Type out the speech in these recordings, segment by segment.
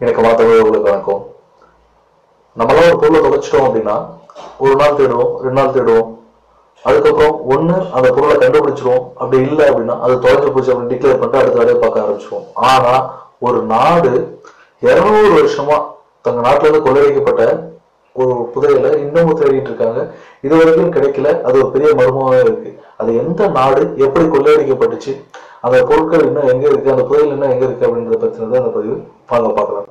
எனக்கு மாத்தவர்களுக்கு வணக்கம் நம்மளாம் ஒரு பொருளை தொலைச்சிட்டோம் அப்படின்னா ஒரு நாள் தேடுவோம் ரெண்டு நாள் தேடுவோம் அதுக்கப்புறம் ஒண்ணு அந்த பொருளை கண்டுபிடிச்சிருவோம் அப்படி இல்லை அப்படின்னா அது தொலைஞ்சு போச்சு அப்படின்னு டிக்ளேர் பண்ணிட்டு அடுத்த வேலையை பார்க்க ஆரம்பிச்சிருவோம் ஆனா ஒரு நாடு இருநூறு வருஷமா தங்க நாட்டுல இருந்து கொள்ளையடிக்கப்பட்ட ஒரு புதையலை இன்னமும் தேடிட்டு இருக்காங்க இது வரைக்கும் கிடைக்கல அது ஒரு பெரிய மர்மமாவே இருக்கு அது எந்த நாடு எப்படி கொள்ளையடிக்கப்பட்டுச்சு அந்த பொருட்கள் இன்னும் எங்க இருக்கு அந்த புதையல் இன்னும் எங்க இருக்கு அப்படின்றத பத்தினது அந்த பதிவு வாங்க பார்க்கலாம்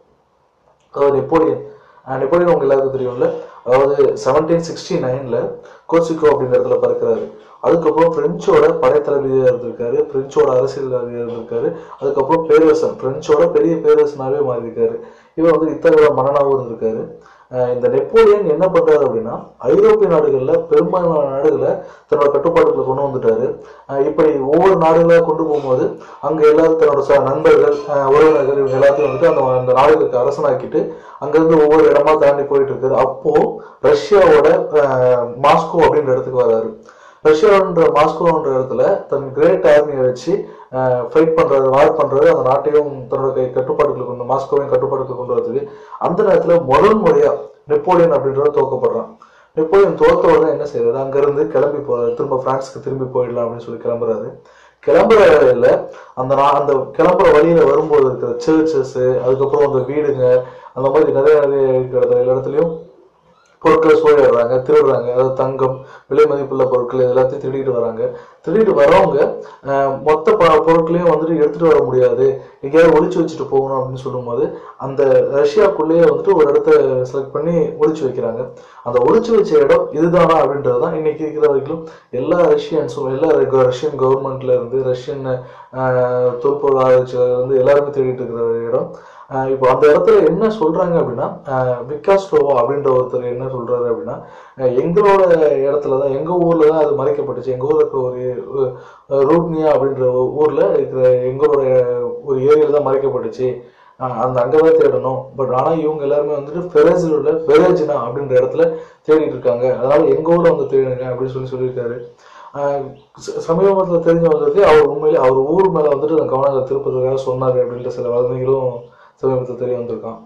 அதாவது நெப்போலியன் அஹ் நெப்போலியன் உங்க எல்லாருக்கும் தெரியும்ல அதாவது செவன்டீன் சிக்ஸ்டி நைன்ல கோசிகோ அப்படின்ற இடத்துல பிறக்கிறாரு அதுக்கப்புறம் பிரெஞ்சோட படைத்தளபதியாக இருந்திருக்காரு பிரெஞ்சோட அரசியல்வாதியாக இருந்திருக்காரு அதுக்கப்புறம் பேரரசன் பிரெஞ்சோட பெரிய பேரரசனாவே மாறி இருக்காரு இவர் வந்து இத்தகைய மன்னனாகவும் இருந்திருக்காரு அஹ் இந்த நெப்போலியன் என்ன பண்றாரு அப்படின்னா ஐரோப்பிய நாடுகள்ல பெரும்பாலான நாடுகளை தன்னோட கட்டுப்பாட்டுக்குள்ள கொண்டு வந்துட்டாரு அஹ் இப்படி ஒவ்வொரு நாடுகளா கொண்டு போகும்போது அங்க எல்லாரும் தன்னோட ச- நண்பர்கள் அஹ் உறவினர்கள் இவங்க எல்லாத்தையும் வந்துட்டு அந்த அந்த நாடுகளுக்கு அரசனாக்கிட்டு அங்கிருந்து ஒவ்வொரு இடமா தாண்டி போயிட்டு இருக்காரு அப்போ ரஷ்யாவோட அஹ், மாஸ்கோ அப்படின்ற இடத்துக்கு வராரு ரஷ்யான்ற மாஸ்கோன்ற இடத்துல தன் கிரேட் ஆர்மியை வச்சு ஃபைட் பண்றது வார் பண்றது அந்த நாட்டையும் தன்னோட கை கட்டுப்பாட்டுக்குள்ள கொண்டு மாஸ்கோவையும் கட்டுப்பாட்டுக்குள்ள கொண்டு வரதுக்கு அந்த நேரத்துல முதல் முறையா நெப்போலியன் அப்படின்றத தோக்கப்படுறான் நெப்போலியன் தோத்த உடனே என்ன செய்யறது அங்கிருந்து கிளம்பி போறாரு திரும்ப பிரான்ஸ்க்கு திரும்பி போயிடலாம் அப்படின்னு சொல்லி கிளம்புறாரு கிளம்புற வேலையில அந்த நா- அந்த கிளம்புற வழியில வரும்போது இருக்கிற சர்ச்சஸ் அதுக்கப்புறம் அந்த வீடுங்க அந்த மாதிரி நிறைய நிறைய இருக்கிற எல்லா இடத்துலயும் பொருட்களை சூழிடுறாங்க திருடுறாங்க அதாவது தங்கம் விலை மதிப்புள்ள பொருட்கள் இது எல்லாத்தையும் திருடிட்டு வராங்க திருடிட்டு வரவங்க அஹ், மொத்த ப- பொருட்களையும் வந்துட்டு எடுத்துட்டு வர முடியாது எங்கேயாவது ஒளிச்சு வச்சுட்டு போகணும் அப்படின்னு சொல்லும்போது அந்த ரஷ்யாக்குள்ளேயே வந்துட்டு ஒரு இடத்த செலக்ட் பண்ணி ஒளிச்சு வைக்கிறாங்க அந்த ஒளிச்சு வச்ச இடம் இதுதானா அப்படின்றது தான் இன்னைக்கு இருக்கிற வரைக்கும் எல்லா ரஷ்யன்ஸும் எல்லா ரெ- ரஷ்யன் கவர்மெண்ட்ல இருந்து ரஷ்யன் அஹ், தொல்பொருள் ஆராய்ச்சியாளர் வந்து எல்லாருமே தேடிட்டு இருக்கிற ஒரு இடம் அஹ் இப்போ அந்த இடத்துல என்ன சொல்றாங்க அப்படின்னா அஹ் விகாஸ்டோவா அப்படின்ற ஒருத்தர் என்ன சொல்றாரு அப்படின்னா அஹ் எங்களோட இடத்துல தான் எங்க ஊர்ல தான் அது மறைக்கப்பட்டுச்சு எங்க ஊர்ல இருக்கிற ஒரு அஹ், ரூட்னியா அப்படின்ற ஒரு ஊர்ல இருக்கிற எங்களோட ஒரு ஏரியால தான் மறைக்கப்பட்டுச்சு அஹ் அந்த அங்கதான் தேடணும் பட் ஆனா இவங்க எல்லாருமே வந்துட்டு ஃபெரேஜில் உள்ள ஃபெரேஜினா அப்படின்ற இடத்துல தேடிட்டு இருக்காங்க அதனால எங்க ஊர்ல வந்து தேடுங்க அப்படின்னு சொல்லி சொல்லியிருக்காரு ஆஹ் ச- சமீபத்துல தெரிஞ்ச வந்தது அவர் உண்மையிலே அவர் ஊர் மேல வந்துட்டு அந்த கவனங்களை திருப்பதற்காக சொன்னாரு அப்படின்ற சில வதந்திகளும் சமீபத்தில் தெரிய வந்திருக்கான்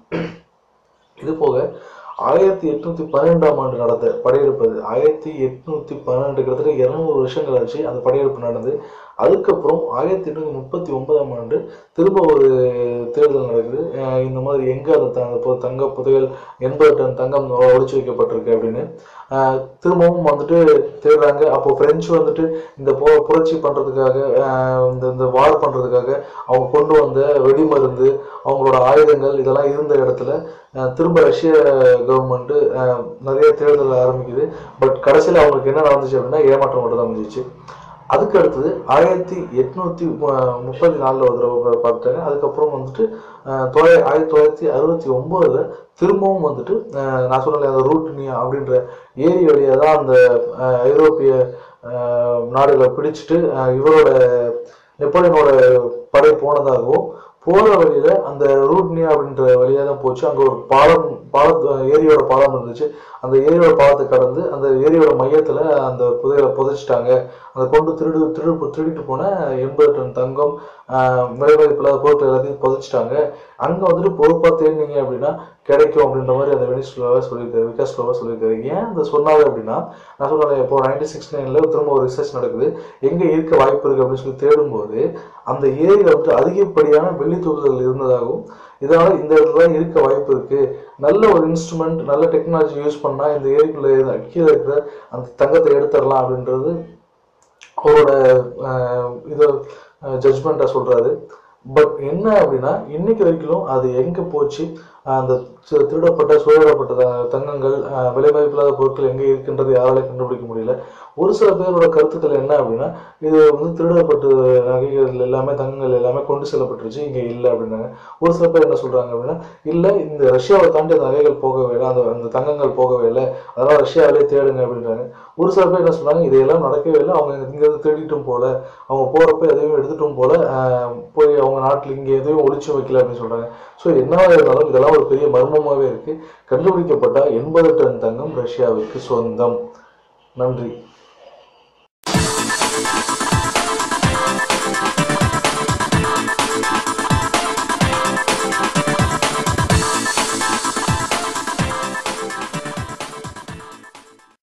இது போக ஆயிரத்தி எட்நூத்தி பன்னெண்டாம் ஆண்டு நடந்த படையெடுப்பு அது ஆயிரத்தி எட்நூத்தி பன்னெண்டு கிட்டத்தட்ட இருநூறு வருஷங்கள் ஆச்சு அந்த படையெடுப்பு நடந்து அதுக்கப்புறம் ஆயிரத்தி எட்நூத்தி முப்பத்தி ஒன்பதாம் ஆண்டு திரும்ப ஒரு தேர்தல் நடக்குது அஹ் இந்த மாதிரி எங்க அந்த த- அந்த பொ- தங்க புதையல் எண்பது டன் தங்கம் ஒழிச்சு வைக்கப்பட்டிருக்கு அப்படின்னு அஹ் திரும்பவும் வந்துட்டு தேடுறாங்க அப்போ பிரெஞ்சு வந்துட்டு இந்த போ புரட்சி பண்றதுக்காக அஹ் இந்த இந்த வார் பண்றதுக்காக அவங்க கொண்டு வந்த வெடிமருந்து அவங்களோட ஆயுதங்கள் இதெல்லாம் இருந்த இடத்துல அஹ் திரும்ப ரஷ்ய கவர்மெண்ட் நிறைய தேர்தல் ஆரம்பிக்குது பட் கடைசியில் அவங்களுக்கு என்ன நடந்துச்சு அப்படின்னா ஏமாற்றம் மட்டும் தான் அமைஞ்சிச்சு அதுக்கு அடுத்தது ஆயிரத்தி எட்நூத்தி மு- முப்பத்தி நாலுல ஒரு தடவை பார்த்துட்டாங்க அதுக்கப்புறம் வந்துட்டு அஹ், தொள்ளா- ஆயிரத்தி தொள்ளாயிரத்தி அறுபத்தி ஒன்பதுல திரும்பவும் வந்துட்டு அஹ், நான் சொன்னேன் அந்த ரூட்னியா அப்படின்ற ஏரி வழியா தான் அந்த அஹ், ஐரோப்பிய அஹ், நாடுகளை பிடிச்சிட்டு அஹ், இவரோட நெப்போலியனோட படை போனதாகவும் போற வழியில அந்த ரூட்னியா அப்படின்ற வழியா தான் போச்சு அங்க ஒரு பாலம் பாலத்து ஏரியோட பாலம் இருந்துச்சு அந்த ஏரியோட பாலத்தை கடந்து அந்த ஏரியோட மையத்துல அந்த புதையலை புதைச்சிட்டாங்க அதை கொண்டு திருடு திருடு திருடிட்டு போன எண்பது டன் தங்கம் ஆஹ் விலை மதிப்பில்லாத பொருட்கள் எல்லாத்தையும் புதைச்சிட்டாங்க அங்க வந்துட்டு பொறுப்பா தேடினீங்க அப்படின்னா கிடைக்கும் அப்படின்ற மாதிரி அந்த வெனிஸ்லோவா சொல்லியிருக்காரு விகாஸ்லோவா சொல்லியிருக்காரு ஏன் அந்த சொன்னாரு அப்படின்னா நான் சொன்னேன் இப்போ நைன்டீன் சிக்ஸ்டி நைன்ல திரும்ப ஒரு ரிசர்ச் நடக்குது எங்க இருக்க வாய்ப்பு இருக்கு அப்படின்னு சொல்லி தேடும்போது அந்த ஏரியில வந்து அதிகப்படியான வெள்ளி துகள்கள் இருந்ததாகவும் இதனால இந்த இடத்துல தான் இருக்க வாய்ப்பு இருக்கு நல்ல ஒரு இன்ஸ்ட்ருமெண்ட் நல்ல டெக்னாலஜி யூஸ் பண்ணா இந்த ஏரிக்குள்ள இருந்த- கீழே இருக்கிற அந்த தங்கத்தை எடுத்துடலாம் அப்படின்றது அவரோட அஹ், இது ஜட்ஜ்மெண்ட்டா சொல்றாரு பட் என்ன அப்படின்னா இன்னைக்கு வரைக்கும் அது எங்க போச்சு அந்த தி- திருடப்பட்ட சூழப்பட்ட த- தங்கங்கள் அஹ், விலை மதிப்பில்லாத பொருட்கள் எங்க இருக்குன்றது யாராலையும் கண்டுபிடிக்க முடியல ஒரு சில பேரோட கருத்துக்கள் என்ன அப்படின்னா இது வந்து திருடப்பட்ட நகைகள் எல்லாமே தங்கங்கள் எல்லாமே கொண்டு செல்லப்பட்டுருச்சு இங்க இல்லை அப்படின்னாங்க ஒரு சில பேர் என்ன சொல்றாங்க அப்படின்னா இல்ல இந்த ரஷ்யாவை தாண்டி அந்த நகைகள் போகவே இல்லை அந்த அந்த தங்கங்கள் போகவே இல்லை அதனால ரஷ்யாவிலே தேடுங்க அப்படின்றாங்க ஒரு சில பேர் என்ன சொல்றாங்க இதையெல்லாம் நடக்கவே இல்லை அவங்க இங்க இருந்து தேடிட்டும் போல அவங்க போறப்ப எதையும் எடுத்துட்டும் போல ஆஹ், போய் அவங்க நாட்டுல இங்க எதையும் ஒளிச்சு வைக்கல அப்படின்னு சொல்றாங்க ஸோ என்னவா இருந்தாலும் இதெல்லாம் ஒரு பெரிய மர்மமாவே இருக்கு கண்டுபிடிக்கப்பட்ட எண்பது டன் தங்கம் ரஷ்யாவிற்கு சொந்தம் நன்றி